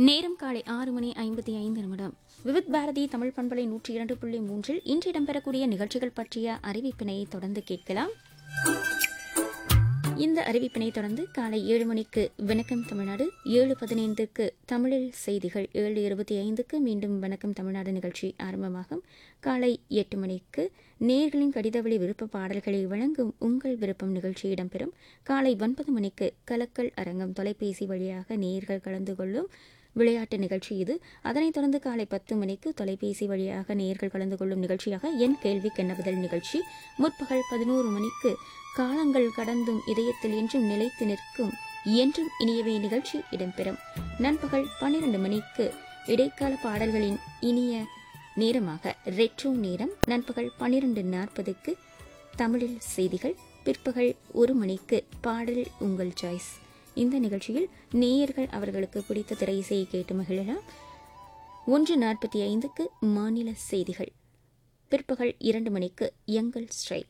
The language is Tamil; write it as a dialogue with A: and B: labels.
A: நேரம் காலை ஆறு மணி ஐம்பத்தி ஐந்து நிமிடம் விவித் பாரதி தமிழ் பண்பலை நூற்றி இரண்டு புள்ளி மூன்றில் இன்று இடம்பெறக்கூடிய நிகழ்ச்சிகள் பற்றிய அறிவிப்பினை தொடர்ந்து கேட்கலாம் இந்த அறிவிப்பினை தொடர்ந்து காலை ஏழு மணிக்கு வணக்கம் தமிழ்நாடு ஏழு பதினைந்துக்கு தமிழில் செய்திகள் ஏழு இருபத்தி ஐந்துக்கு மீண்டும் வணக்கம் தமிழ்நாடு நிகழ்ச்சி ஆரம்பமாகும் காலை எட்டு மணிக்கு நேர்களின் கடிதவழி விருப்ப பாடல்களை வழங்கும் உங்கள் விருப்பம் நிகழ்ச்சி இடம்பெறும் காலை ஒன்பது மணிக்கு கலக்கல் அரங்கம் தொலைபேசி வழியாக நேர்கள் கலந்து கொள்ளும் விளையாட்டு நிகழ்ச்சி இது அதனைத் தொடர்ந்து காலை பத்து மணிக்கு தொலைபேசி வழியாக நேர்கள் கலந்து கொள்ளும் நிகழ்ச்சியாக என் கேள்விக்கு என்ன பதில் நிகழ்ச்சி முற்பகல் பதினோரு மணிக்கு காலங்கள் கடந்தும் இதயத்தில் என்றும் நிலைத்து நிற்கும் என்றும் இனியவை நிகழ்ச்சி இடம்பெறும் நண்பகல் பன்னிரண்டு மணிக்கு இடைக்கால பாடல்களின் இனிய நேரமாக ரெட்ரோ நேரம் நண்பகல் பன்னிரண்டு நாற்பதுக்கு தமிழில் செய்திகள் பிற்பகல் ஒரு மணிக்கு பாடல் உங்கள் சாய்ஸ் இந்த நிகழ்ச்சியில் நேயர்கள் அவர்களுக்கு பிடித்த திரை இசையை கேட்டு மகிழலாம் ஒன்று நாற்பத்தி ஐந்துக்கு மாநில செய்திகள் பிற்பகல் இரண்டு மணிக்கு எங்கள் ஸ்ட்ரைக்